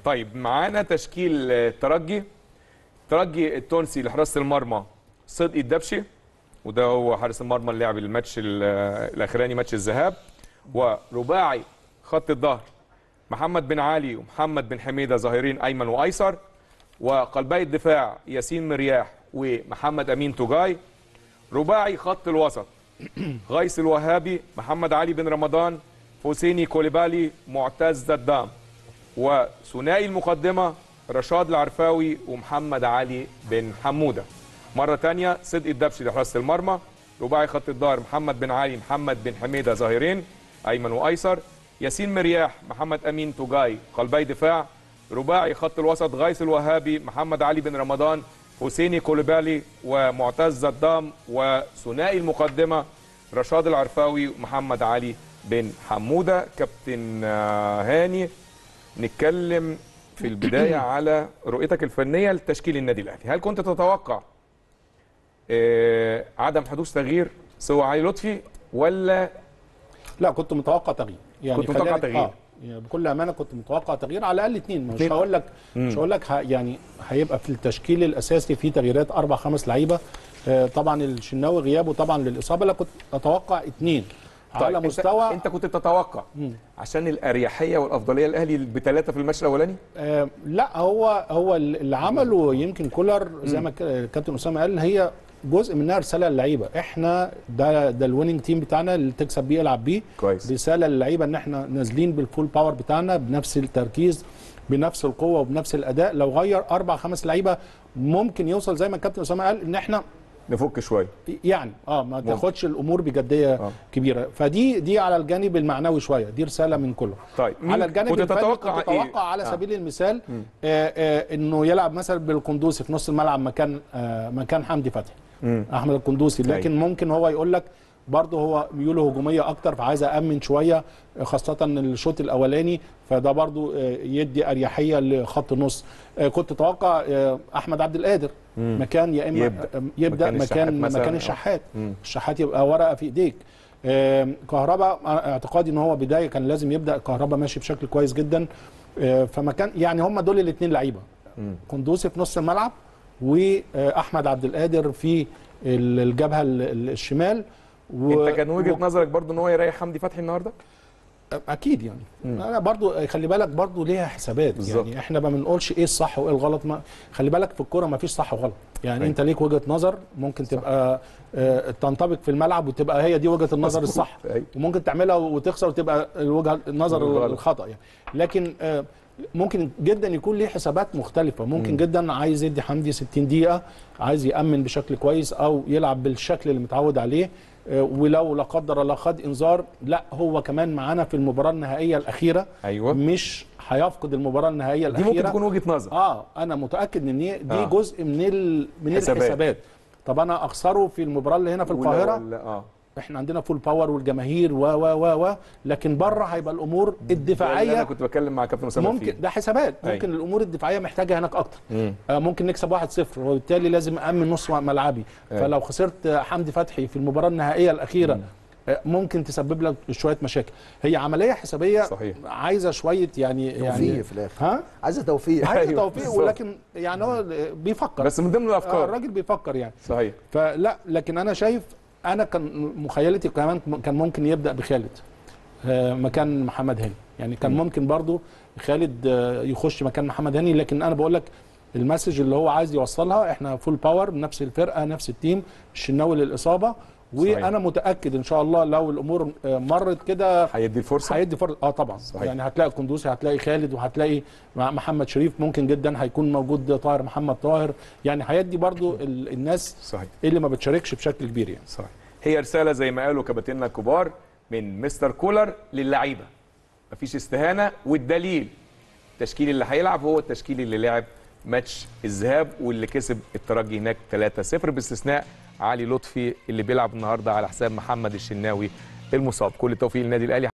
طيب معانا تشكيل الترجي الترجي التونسي لحراسه المرمى صدقي الدبشي وده هو حارس المرمى اللي لعب الماتش ال- الاخراني ماتش الذهاب ورباعي خط الظهر محمد بن علي ومحمد بن حميده ظاهرين ايمن وايسر وقلبي الدفاع ياسين مرياح ومحمد امين توجاي رباعي خط الوسط غيث الوهابي محمد علي بن رمضان حسيني كوليبالي معتز ددام وثنائي المقدمة رشاد العرفاوي ومحمد علي بن حمودة مرة تانية صدقي الدبشي لحراسة المرمى رباعي خط الظهر محمد بن علي محمد بن حميدة ظاهرين أيمن وأيسر ياسين مرياح محمد أمين توجاي قلبي دفاع رباعي خط الوسط غيث الوهابي محمد علي بن رمضان حسيني كوليبالي ومعتز الدام وثنائي المقدمة رشاد العرفاوي ومحمد علي بن حمودة كابتن آه، هاني نتكلم في البداية على رؤيتك الفنية لتشكيل النادي الأهلي هل كنت تتوقع آه، عدم حدوث تغيير سوى علي لطفي ولا لا كنت متوقع تغيير يعني كنت متوقع خلينا- تغيير. اه يعني بكل امانه كنت متوقع تغيير على الاقل اثنين مش اتنين. هقول لك مش هقول لك ه- يعني هيبقى في التشكيل الاساسي في تغييرات اربع خمس لعيبه آه طبعا الشناوي غيابه طبعا للاصابه لا كنت اتوقع اثنين على أنت- مستوى انت كنت تتوقع عشان الاريحيه والافضليه الاهلي بثلاثه في الماتش الاولاني آه لا هو هو اللي عمله يمكن كولر زي ما ك- الكابتن اسامه قال هي جزء منها رساله للعيبه احنا ده ده الويننج تيم بتاعنا اللي تكسب بيه العب بيه كويس. رساله للعيبه ان احنا نازلين بالفول باور بتاعنا بنفس التركيز بنفس القوه وبنفس الاداء لو غير اربع خمس لعيبه ممكن يوصل زي ما الكابتن اسامه قال ان احنا نفك شويه يعني اه ما تاخدش الامور بجديه آه. كبيره فدي دي على الجانب المعنوي شويه دي رساله من كله طيب مين على الجانب كنت الفني تتوقع كنت إيه؟ تتوقع على آه. سبيل المثال آه آه انه يلعب مثلا بالقندوسي في نص الملعب مكان آه مكان حمدي فتحي احمد القندوسي لكن أيوة. ممكن هو يقول لك برضه هو ميوله هجوميه اكتر فعايز امن شويه خاصه الشوط الاولاني فده برضه آه، يدي اريحيه لخط النص آه، كنت اتوقع آه، احمد عبد القادر مكان يا اما يبدأ. آه، يبدا مكان الشحات مكان مثلاً. مكان آه. الشحات الشحات يبقى ورقه في ايديك آم، كهربا أنا اعتقادي ان هو بدايه كان لازم يبدا كهربا ماشي بشكل كويس جدا آه، فما كان يعني هم دول الاثنين لعيبه قندوسي في نص الملعب واحمد عبد القادر في ال- الجبهه ال- ال- الشمال و... انت كان وجهه و- نظرك برضو ان هو يريح حمدي فتحي النهارده اكيد يعني انا برضو خلي بالك برضو ليها حسابات بالظبط. يعني احنا ما بنقولش ايه الصح وايه الغلط ما خلي بالك في الكوره ما فيش صح وغلط يعني أيوة. انت ليك وجهه نظر ممكن تبقى آه، تنطبق في الملعب وتبقى هي دي وجهه النظر مظبوط. الصح أيوة. ومنكن تعملها وتخسر وتبقى الوجهه النظر الغلط. الخطا يعني لكن آه، ممكن جدا يكون ليه حسابات مختلفه ممكن جدا عايز يدي حمدي 60 دقيقه عايز يامن بشكل كويس او يلعب بالشكل اللي متعود عليه آه، ولو لا قدر الله خد انذار لا هو كمان معانا في المباراه النهائيه الاخيره ايوه مش هيفقد المباراه النهائيه دي الاخيره ممكن تكون وجهه نظر اه انا متاكد ان دي آه. آه. جزء من ال... من حسابات. الحسابات طب انا اخسره في المباراه اللي هنا في ولا- القاهره ولا- اه احنا عندنا فول باور والجماهير و و و و لكن بره هيبقى الامور ده اللي انا الدفاعيه كنت بتكلم مع كابتن اسامه ممكن فيه. ده حسابات أيوة. ممكن الامور الدفاعيه محتاجه هناك اكتر مم. آه ممكن نكسب 1-0 وبالتالي لازم امن نص ملعبي أيوة. فلو خسرت آه، حمدي فتحي في المباراه النهائيه الاخيره آه، ممكن تسبب لك شويه مشاكل هي عمليه حسابيه صحيح. عايزه شويه يعني توفيق يعني في الاخر ها عايزه توفيق عايزه أيوة، توفيق بالظبط. ولكن يعني هو بيفكر بس من ضمن آه الافكار الراجل بيفكر يعني صحيح فلا لكن انا شايف انا كان مخيلتي كمان كان ممكن يبدا بخالد آه، مكان محمد هاني يعني كان ممكن برضو خالد آه، يخش مكان محمد هاني لكن انا بقول لك المسج اللي هو عايز يوصلها احنا فول باور نفس الفرقه نفس التيم الشناوي للاصابه صحيح. وانا متاكد ان شاء الله لو الامور آه، مرت كده هيدي الفرصه هيدي فرصه اه طبعا صحيح. يعني هتلاقي قندوسي هتلاقي خالد وهتلاقي مع محمد شريف ممكن جدا هيكون موجود طاهر محمد طاهر يعني هيدي برضو ال- الناس صحيح اللي ما بتشاركش بشكل كبير يعني صحيح هي رساله زي ما قالوا كباتننا الكبار من مستر كولر للعيبه مفيش استهانه والدليل التشكيل اللي هيلعب هو التشكيل اللي لعب ماتش الذهاب واللي كسب الترجي هناك 3-0 باستثناء علي لطفي اللي بيلعب النهارده على حساب محمد الشناوي المصاب كل التوفيق للنادي الاهلي